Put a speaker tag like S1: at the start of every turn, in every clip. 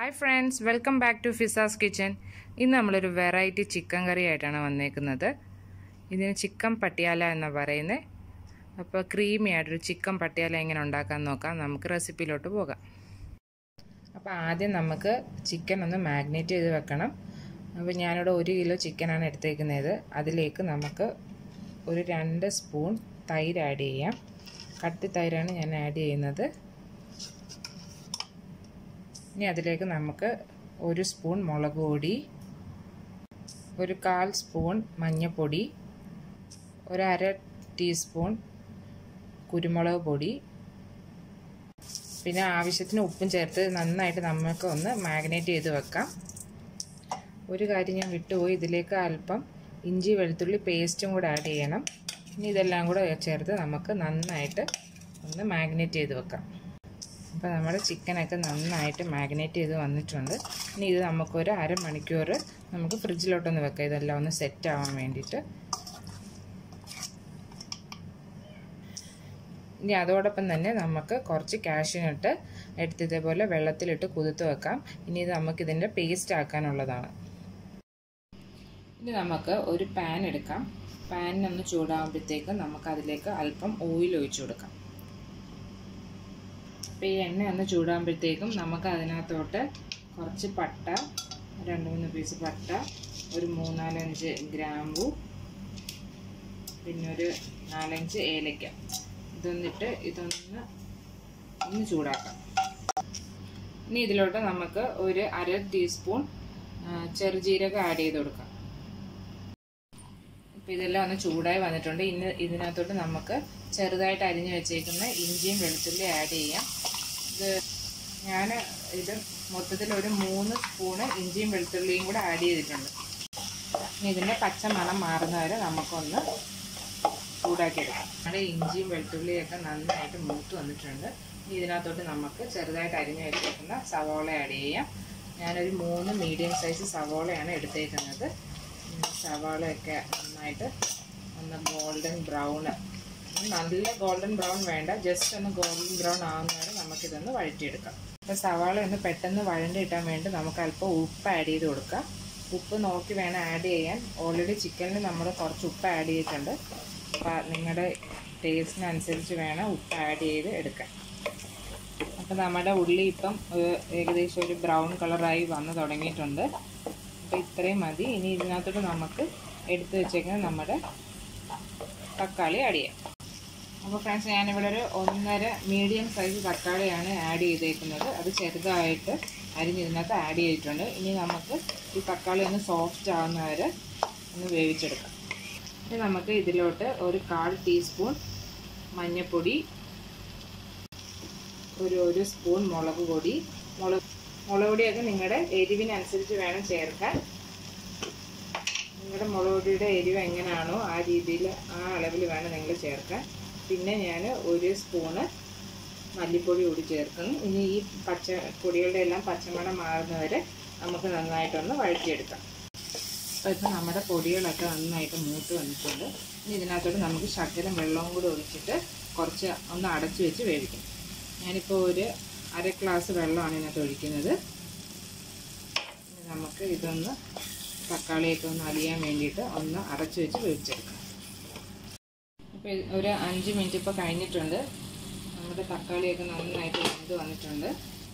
S1: hi friends welcome back to Fiza's kitchen ഇന്ന് നമ്മളൊരു variety chicken കറി ആയിട്ടാണ് വന്നേക്കുന്നത് ഇതിന് ചിക്കൻ പട്ടിയാല എന്ന് പറയുന്നത് അപ്പോൾ ക്രീമി ആയിട്ടൊരു ചിക്കൻ പട്ടിയാല എങ്ങനെ ഉണ്ടാക്കാൻ നോക്കാം നമുക്ക് റെസിപ്പിയിലോട്ട് പോകാം അപ്പോൾ ആദ്യം നമുക്ക് ചിക്കൻ ഒന്ന് മാഗ്നേറ്റ് ചെയ്ത് വെക്കണം അപ്പോൾ ഞാനിവിടെ ഒരു കിലോ ചിക്കനാണ് എടുത്തേക്കുന്നത് അതിലേക്ക് നമുക്ക് ഒരു രണ്ട് സ്പൂൺ തൈര് ആഡ് ചെയ്യാം കട്ടി തൈരാണ് ഞാൻ ആഡ് ചെയ്യുന്നത് ഇനി അതിലേക്ക് നമുക്ക് ഒരു സ്പൂൺ മുളക് പൊടി ഒരു കാൽ സ്പൂൺ മഞ്ഞൾപ്പൊടി ഒരു അര ടീസ്പൂൺ കുരുമുളക് പൊടി പിന്നെ ആവശ്യത്തിന് ഉപ്പും ചേർത്ത് നന്നായിട്ട് നമുക്ക് ഒന്ന് മാഗ്നേറ്റ് ചെയ്ത് വെക്കാം ഒരു കാര്യം ഞാൻ വിട്ടുപോയി ഇതിലേക്ക് അല്പം ഇഞ്ചി വെളുത്തുള്ളി പേസ്റ്റും കൂടെ ആഡ് ചെയ്യണം ഇനി ഇതെല്ലാം കൂടെ ചേർത്ത് നമുക്ക് നന്നായിട്ട് ഒന്ന് മാഗ്നേറ്റ് ചെയ്ത് വെക്കാം അപ്പോൾ നമ്മുടെ ചിക്കനൊക്കെ നന്നായിട്ട് മാഗ്നേറ്റ് ചെയ്ത് വന്നിട്ടുണ്ട് ഇനി ഇത് നമുക്കൊരു അരമണിക്കൂർ നമുക്ക് ഫ്രിഡ്ജിലോട്ടൊന്ന് വെക്കാം ഇതെല്ലാം ഒന്ന് സെറ്റ് ആവാൻ വേണ്ടിയിട്ട് ഇനി അതോടൊപ്പം തന്നെ നമുക്ക് കുറച്ച് കാഷ്യൂനട്ട് എടുത്ത് ഇതേപോലെ വെള്ളത്തിലിട്ട് കുതിർത്ത് വെക്കാം ഇനി ഇത് നമുക്കിതിൻ്റെ പേസ്റ്റ് ആക്കാനുള്ളതാണ് ഇനി നമുക്ക് ഒരു പാൻ എടുക്കാം പാനിനൊന്ന് ചൂടാകുമ്പോഴത്തേക്ക് നമുക്ക് അതിലേക്ക് അല്പം ഓയിൽ ഒഴിച്ചു കൊടുക്കാം അപ്പോൾ ഈ എണ്ണ ഒന്ന് ചൂടാകുമ്പോഴത്തേക്കും നമുക്ക് അതിനകത്തോട്ട് കുറച്ച് പട്ട രണ്ട് മൂന്ന് പീസ് പട്ട ഒരു മൂന്നാലഞ്ച് ഗ്രാമ്പു പിന്നെ ഒരു നാലഞ്ച് ഏലക്ക ഇതൊന്നിട്ട് ഇതൊന്ന് ഒന്ന് ചൂടാക്കാം ഇനി ഇതിലോട്ട് നമുക്ക് ഒരു അര ടീസ്പൂൺ ചെറുജീരകം ആഡ് ചെയ്ത് കൊടുക്കാം അപ്പോൾ ഇതെല്ലാം ഒന്ന് ചൂടായി വന്നിട്ടുണ്ട് ഇന്ന് ഇതിനകത്തോട്ട് നമുക്ക് ചെറുതായിട്ട് അരിഞ്ഞു വെച്ചേക്കുന്ന ഇഞ്ചിയും വെളുത്തുള്ളി ആഡ് ചെയ്യാം ഇത് ഞാൻ ഇത് മൊത്തത്തിൽ ഒരു മൂന്ന് സ്പൂണ് ഇഞ്ചിയും വെളുത്തുള്ളിയും കൂടെ ആഡ് ചെയ്തിട്ടുണ്ട് ഇനി ഇതിൻ്റെ പച്ച മണം മാറുന്ന വരെ നമുക്കൊന്ന് ചൂടാക്കിയെടുക്കാം നമ്മുടെ ഇഞ്ചിയും വെളുത്തുള്ളിയൊക്കെ നന്നായിട്ട് മൂത്ത് വന്നിട്ടുണ്ട് ഇനി ഇതിനകത്തോട്ട് നമുക്ക് ചെറുതായിട്ട് അരിഞ്ഞു വെച്ചേക്കുന്ന സവോള ആഡ് ചെയ്യാം ഞാനൊരു മൂന്ന് മീഡിയം സൈസ് സവോളയാണ് എടുത്തേക്കുന്നത് സവാളയൊക്കെ നന്നായിട്ട് ഒന്ന് ഗോൾഡൻ ബ്രൗൺ നല്ല ഗോൾഡൻ ബ്രൗൺ വേണ്ട ജസ്റ്റ് ഒന്ന് ഗോൾഡൻ ബ്രൗൺ ആവുന്നവരെ നമുക്കിതൊന്ന് വഴറ്റിയെടുക്കാം അപ്പോൾ സവാള ഒന്ന് പെട്ടെന്ന് വഴണ്ടി കിട്ടാൻ വേണ്ടി നമുക്ക് അല്പം ഉപ്പ് ആഡ് ചെയ്ത് കൊടുക്കാം ഉപ്പ് നോക്കി വേണം ആഡ് ചെയ്യാൻ ഓൾറെഡി ചിക്കനിൽ നമ്മൾ കുറച്ച് ഉപ്പ് ആഡ് ചെയ്തിട്ടുണ്ട് അപ്പോൾ നിങ്ങളുടെ ടേസ്റ്റിനനുസരിച്ച് വേണം ഉപ്പ് ആഡ് ചെയ്ത് എടുക്കാൻ അപ്പോൾ നമ്മുടെ ഉള്ളി ഇപ്പം ഏകദേശം ഒരു ബ്രൗൺ കളറായി വന്ന് തുടങ്ങിയിട്ടുണ്ട് അപ്പോൾ ഇത്രയും മതി ഇനി ഇതിനകത്തോട്ട് നമുക്ക് എടുത്ത് വെച്ചേക്കുന്നത് നമ്മുടെ തക്കാളി ആഡ് ചെയ്യാം അപ്പോൾ ഫ്രണ്ട്സ് ഞാനിവിടെ ഒരു ഒന്നര മീഡിയം സൈസ് തക്കാളിയാണ് ആഡ് ചെയ്തേക്കുന്നത് അത് ചെറുതായിട്ട് അരിഞ്ഞ് ഇതിനകത്ത് ആഡ് ചെയ്തിട്ടുണ്ട് ഇനി നമുക്ക് ഈ തക്കാളി ഒന്ന് സോഫ്റ്റ് ആവുന്ന വരെ ഒന്ന് വേവിച്ചെടുക്കാം ഇനി നമുക്ക് ഇതിലോട്ട് ഒരു കാൽ ടീസ്പൂൺ മഞ്ഞൾപ്പൊടി ഒരു ഒരു സ്പൂൺ മുളക് പൊടി മുളക് മുളക് പൊടിയൊക്കെ നിങ്ങളുടെ എരിവിനനുസരിച്ച് വേണം ചേർക്കാൻ നിങ്ങളുടെ മുളക് പൊടിയുടെ എരിവ് എങ്ങനെയാണോ ആ രീതിയിൽ ആ അളവിൽ വേണം നിങ്ങൾ ചേർക്കാൻ പിന്നെ ഞാൻ ഒരു സ്പൂണ് മല്ലിപ്പൊടി കൂടി ചേർക്കുന്നു ഇനി ഈ പച്ച പൊടികളുടെ എല്ലാം പച്ചമണം മാറുന്നവരെ നമുക്ക് നന്നായിട്ടൊന്ന് വഴറ്റിയെടുക്കാം അപ്പോൾ ഇപ്പോൾ നമ്മുടെ പൊടികളൊക്കെ നന്നായിട്ട് മൂത്ത് വന്നിട്ടുണ്ട് ഇനി ഇതിനകത്തോട്ട് നമുക്ക് ശകലം വെള്ളവും കൂടി ഒഴിച്ചിട്ട് കുറച്ച് ഒന്ന് അടച്ചു വെച്ച് വേവിക്കും ഞാനിപ്പോൾ ഒരു അര ഗ്ലാസ് വെള്ളമാണ് ഇതിനകത്ത് ഒഴിക്കുന്നത് നമുക്ക് ഇതൊന്ന് തക്കാളിയൊക്കെ ഒന്ന് അലിയാൻ വേണ്ടിയിട്ട് ഒന്ന് അടച്ചു വെച്ച് വേവിച്ചെടുക്കാം ഇപ്പോൾ ഒരു അഞ്ച് മിനിറ്റ് ഇപ്പോൾ കഴിഞ്ഞിട്ടുണ്ട് നമ്മുടെ തക്കാളിയൊക്കെ നന്നായിട്ട് വെന്ത് വന്നിട്ടുണ്ട്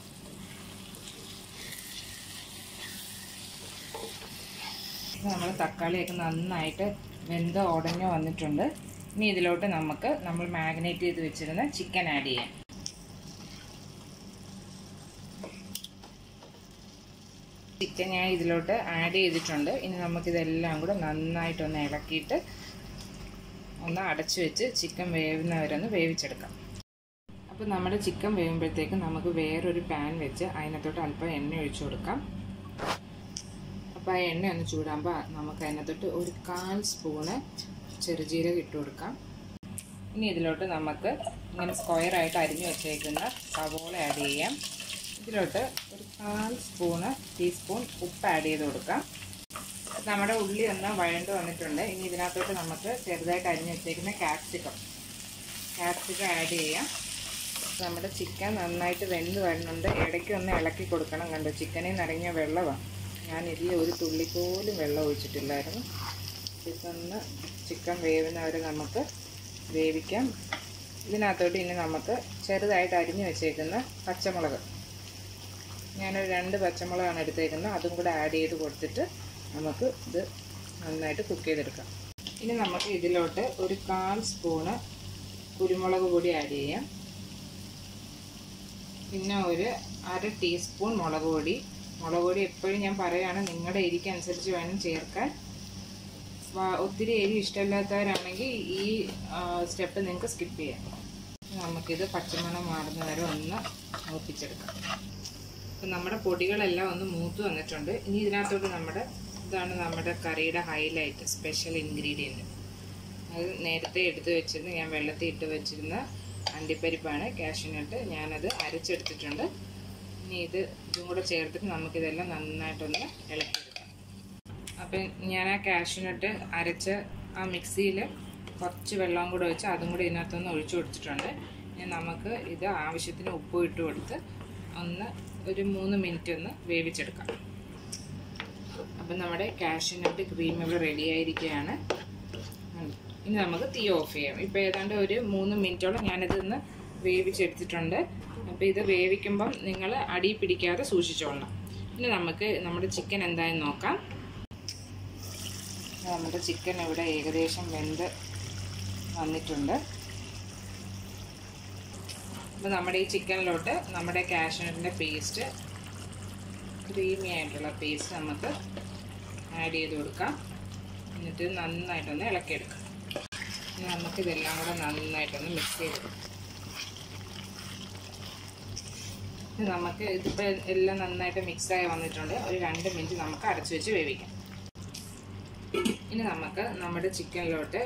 S1: നമ്മൾ തക്കാളിയൊക്കെ നന്നായിട്ട് വെന്ത് ഉടഞ്ഞു വന്നിട്ടുണ്ട് ഇനി ഇതിലോട്ട് നമുക്ക് നമ്മൾ മാഗ്നേറ്റ് ചെയ്ത് വെച്ചിരുന്ന ചിക്കൻ ആഡ് ചെയ്യാം ചിക്കൻ ഞാൻ ഇതിലോട്ട് ആഡ് ചെയ്തിട്ടുണ്ട് ഇനി നമുക്കിതെല്ലാം കൂടെ നന്നായിട്ടൊന്ന് ഇളക്കിയിട്ട് ഒന്ന് അടച്ചു വെച്ച് ചിക്കൻ വേവുന്നവരൊന്ന് വേവിച്ചെടുക്കാം അപ്പോൾ നമ്മുടെ ചിക്കൻ വേവുമ്പോഴത്തേക്ക് നമുക്ക് വേറൊരു പാൻ വെച്ച് അതിനകത്തോട്ട് അല്പം എണ്ണ ഒഴിച്ചു കൊടുക്കാം അപ്പോൾ ആ എണ്ണ ഒന്ന് ചൂടാകുമ്പോൾ നമുക്ക് അതിനകത്തോട്ട് ഒരു കാൽ സ്പൂണ് ചെറുജീരകം ഇട്ട് കൊടുക്കാം ഇനി ഇതിലോട്ട് നമുക്ക് ഇങ്ങനെ സ്ക്വയറായിട്ട് അരിഞ്ഞു വെച്ചേക്കുന്ന സവോള ആഡ് ചെയ്യാം ഇതിലോട്ട് ഒരു കാൽ സ്പൂണ് ടീസ്പൂൺ ഉപ്പ് ആഡ് ചെയ്ത് കൊടുക്കാം നമ്മുടെ ഉള്ളി ഒന്ന് വഴണ്ട് വന്നിട്ടുണ്ട് ഇനി ഇതിനകത്തോട്ട് നമുക്ക് ചെറുതായിട്ട് അരിഞ്ഞ് വെച്ചേക്കുന്ന ക്യാപ്സിക്കം ക്യാപ്സിക്കം ആഡ് ചെയ്യാം നമ്മുടെ ചിക്കൻ നന്നായിട്ട് വെന്ത് വരുന്നുണ്ട് ഇടയ്ക്ക് ഒന്ന് ഇളക്കി കൊടുക്കണം കണ്ടോ ചിക്കനിൽ നിന്ന് ഇറങ്ങിയ വെള്ളമാണ് ഞാൻ ഇതിൽ ഒരു തുള്ളി പോലും വെള്ളം ഒഴിച്ചിട്ടില്ലായിരുന്നു ഇതൊന്ന് ചിക്കൻ വേവുന്നവരെ നമുക്ക് വേവിക്കാം ഇതിനകത്തോട്ട് ഇനി നമുക്ക് ചെറുതായിട്ട് അരിഞ്ഞു വെച്ചേക്കുന്ന പച്ചമുളക് ഞാനൊരു രണ്ട് പച്ചമുളകാണ് എടുത്തേക്കുന്നത് അതും കൂടെ ആഡ് ചെയ്ത് കൊടുത്തിട്ട് നമുക്ക് ഇത് നന്നായിട്ട് കുക്ക് ചെയ്തെടുക്കാം ഇനി നമുക്ക് ഇതിലോട്ട് ഒരു കാൽ സ്പൂണ് കുരുമുളക് പൊടി ആഡ് ചെയ്യാം പിന്നെ ഒരു അര ടീസ്പൂൺ മുളക് പൊടി മുളക് പൊടി എപ്പോഴും ഞാൻ പറയുകയാണ് നിങ്ങളുടെ എരിക്ക് അനുസരിച്ച് വേണം ചേർക്കാൻ ഒത്തിരി എരി ഇഷ്ടമില്ലാത്തവരാണെങ്കിൽ ഈ സ്റ്റെപ്പ് നിങ്ങൾക്ക് സ്കിപ്പ് ചെയ്യാം നമുക്കിത് പച്ചമണം മാറുന്ന വരെ ഒന്ന് മൂപ്പിച്ചെടുക്കാം അപ്പം നമ്മുടെ പൊടികളെല്ലാം ഒന്ന് മൂത്ത് വന്നിട്ടുണ്ട് ഇനി ഇതിനകത്തോട്ട് നമ്മുടെ ഇതാണ് നമ്മുടെ കറിയുടെ ഹൈലൈറ്റ് സ്പെഷ്യൽ ഇൻഗ്രീഡിയൻറ്റ് അത് നേരത്തെ എടുത്ത് വെച്ചിരുന്ന ഞാൻ വെള്ളത്തിൽ ഇട്ട് വെച്ചിരുന്ന അണ്ടിപ്പരിപ്പാണ് കാഷ്യൂനട്ട് ഞാനത് അരച്ചെടുത്തിട്ടുണ്ട് ഇനി ഇത് ഇതും കൂടെ ചേർത്തിട്ട് നമുക്കിതെല്ലാം നന്നായിട്ടൊന്ന് ഇളക്കിയെടുക്കാം അപ്പം ഞാൻ ആ കാഷ്യൂനട്ട് അരച്ച് ആ മിക്സിയിൽ കുറച്ച് വെള്ളം കൂടെ വെച്ച് അതും കൂടി ഇതിനകത്തൊന്ന് ഒഴിച്ചു കൊടുത്തിട്ടുണ്ട് ഇനി നമുക്ക് ഇത് ആവശ്യത്തിന് ഉപ്പ് ഇട്ട് കൊടുത്ത് ഒന്ന് ഒരു മൂന്ന് മിനിറ്റ് ഒന്ന് വേവിച്ചെടുക്കാം അപ്പം നമ്മുടെ കാഷ്യൂനട്ട് ക്രീം ഇവിടെ റെഡി ആയിരിക്കുകയാണ് ഇനി നമുക്ക് തീ ഓഫ് ചെയ്യാം ഇപ്പോൾ ഏതാണ്ട് ഒരു മൂന്ന് മിനിറ്റോളം ഞാനിത് ഒന്ന് വേവിച്ചെടുത്തിട്ടുണ്ട് അപ്പോൾ ഇത് വേവിക്കുമ്പം നിങ്ങൾ അടി പിടിക്കാതെ സൂക്ഷിച്ചോളണം ഇനി നമുക്ക് നമ്മുടെ ചിക്കൻ എന്തായെന്ന് നോക്കാം നമ്മുടെ ചിക്കൻ ഇവിടെ ഏകദേശം വെന്ത് വന്നിട്ടുണ്ട് അപ്പോൾ നമ്മുടെ ഈ ചിക്കനിലോട്ട് നമ്മുടെ കാഷ്നട്ടിൻ്റെ പേസ്റ്റ് ക്രീമി ആയിട്ടുള്ള പേസ്റ്റ് നമുക്ക് ആഡ് ചെയ്ത് കൊടുക്കാം എന്നിട്ട് നന്നായിട്ടൊന്ന് ഇളക്കിയെടുക്കാം ഇനി നമുക്കിതെല്ലാം കൂടെ നന്നായിട്ടൊന്ന് മിക്സ് ചെയ്തെടുക്കാം ഇത് നമുക്ക് ഇതിപ്പോൾ എല്ലാം നന്നായിട്ട് മിക്സായി വന്നിട്ടുണ്ട് ഒരു രണ്ട് മിനിറ്റ് നമുക്ക് അടച്ചു വെച്ച് വേവിക്കാം ഇനി നമുക്ക് നമ്മുടെ ചിക്കനിലോട്ട്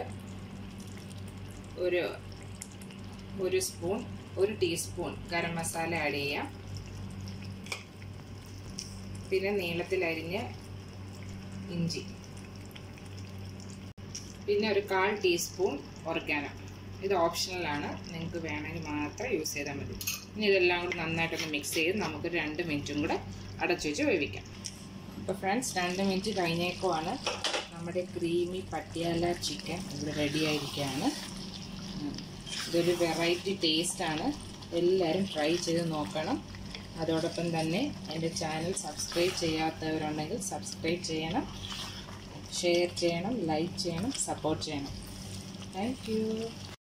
S1: ഒരു ഒരു സ്പൂൺ ഒരു ടീസ്പൂൺ ഗരം മസാല ആഡ് ചെയ്യാം പിന്നെ നീളത്തിലരിഞ്ഞ ഇഞ്ചി പിന്നെ ഒരു കാൽ ടീസ്പൂൺ ഓർഗാനോ ഇത് ഓപ്ഷണലാണ് നിങ്ങൾക്ക് വേണമെങ്കിൽ മാത്രം യൂസ് ചെയ്താൽ മതി ഇനി ഇതെല്ലാം കൂടി നന്നായിട്ടൊന്ന് മിക്സ് ചെയ്ത് നമുക്ക് രണ്ട് മിനിറ്റും കൂടെ അടച്ചു വെച്ച് വേവിക്കാം അപ്പോൾ ഫ്രണ്ട്സ് രണ്ട് മിനിറ്റ് കഴിഞ്ഞേക്കുവാണ് നമ്മുടെ ക്രീമി പട്ടിയാല ചിക്കൻ ഇവിടെ റെഡി ആയിരിക്കുകയാണ് ഇതൊരു വെറൈറ്റി ടേസ്റ്റാണ് എല്ലാവരും ട്രൈ ചെയ്ത് നോക്കണം അതോടൊപ്പം തന്നെ എൻ്റെ ചാനൽ സബ്സ്ക്രൈബ് ചെയ്യാത്തവരുണ്ടെങ്കിൽ സബ്സ്ക്രൈബ് ചെയ്യണം ഷെയർ ചെയ്യണം ലൈക്ക് ചെയ്യണം സപ്പോർട്ട് ചെയ്യണം താങ്ക്